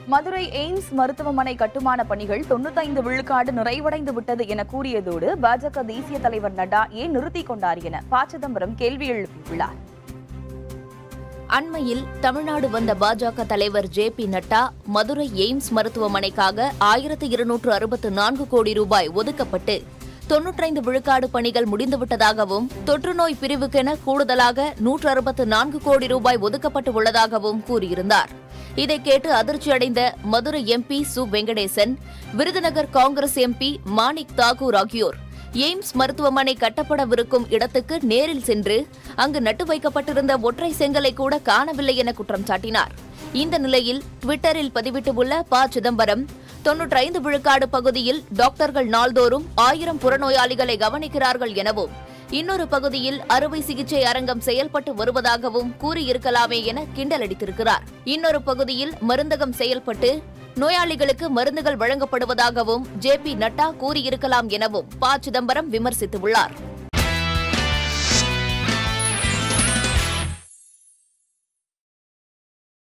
Madurai AIIMS மருத்துவமனை கட்டுமான பணிகள் தொண்ணூத்தைந்து விழுக்காடு நிறைவடைந்து விட்டது என கூறியதோடு பாஜக தேசிய தலைவர் நட்டா ஏன் நிறுத்திக் கொண்டார் என ப சிதம்பரம் கேள்வி எழுப்பியுள்ளார் அண்மையில் தமிழ்நாடு வந்த பாஜக தலைவர் J P Nadda Madurai AIIMS மருத்துவமனைக்காக ஆயிரத்து இருநூற்று அறுபத்து நான்கு கோடி ரூபாய் ஒதுக்கப்பட்டு தொன்னூற்றைந்து விழுக்காடு பணிகள் முடிந்துவிட்டதாகவும் தொற்றுநோய் பிரிவுக்கென கூடுதலாக நூற்று அறுபத்து நான்கு கோடி ரூபாய் ஒதுக்கப்பட்டு உள்ளதாகவும் கூறியிருந்தார் இதை கேட்டு அதிர்ச்சியடைந்த மதுரை எம்பி சு வெங்கடேசன் விருதுநகர் காங்கிரஸ் எம்பி மாணிக் தாக்கூர் ஆகியோர் எய்ம்ஸ் மருத்துவமனை கட்டப்படவிருக்கும் இடத்துக்கு நேரில் சென்று அங்கு நட்டு வைக்கப்பட்டிருந்த ஒற்றை செங்கலை கூட காணவில்லை என குற்றம் சாட்டினார் இந்த நிலையில் ட்விட்டரில் பதிவிட்டுள்ள ப சிதம்பரம் தொன்னூற்றைந்து விழுக்காடு பகுதியில் டாக்டர்கள் நாள்தோறும் ஆயிரம் புறநோயாளிகளை கவனிக்கிறார்கள் எனவும் இன்னொரு பகுதியில் அறுவை சிகிச்சை அரங்கம் செயல்பட்டு வருவதாகவும் கூறியிருக்கலாமே என கிண்டலடித்திருக்கிறார் இன்னொரு பகுதியில் மருந்தகம் செயல்பட்டு நோயாளிகளுக்கு மருந்துகள் வழங்கப்படுவதாகவும் ஜே பி நட்டா கூறியிருக்கலாம் எனவும் ப சிதம்பரம் விமர்சித்துள்ளார்